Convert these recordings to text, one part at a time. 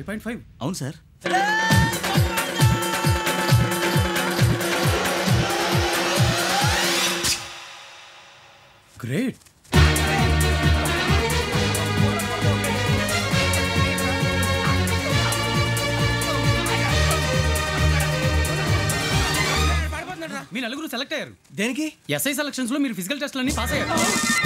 Point five అవును sir great మీ నలుగురు సెలెక్ట్ అయ్యారు దేనికి ఎస్ఐ సెలక్షన్స్ లో మీరు ఫిజికల్ టెస్ట్ అన్ని పాస్ అయ్యారు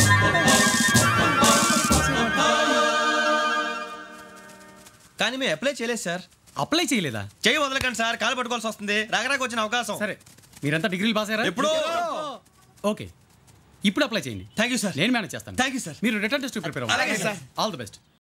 కానీ మేము అప్లై చేయలేదు సార్ అప్లై చేయలేదా చేయి వదలకండి సార్ కాలు పట్టుకోవాల్సి వస్తుంది రాగరాకు వచ్చిన అవకాశం సరే మీరంతా డిగ్రీలు పాస్ అయ్యారా ఎప్పుడో ఓకే ఇప్పుడు అప్లై చేయండి థ్యాంక్ యూ సార్ నేను మేనేజ్ చేస్తాను థ్యాంక్ యూ సార్ మీరు రిటర్న్ టెస్ట్ ప్రిపేర్ అలాగే, సార్. All the best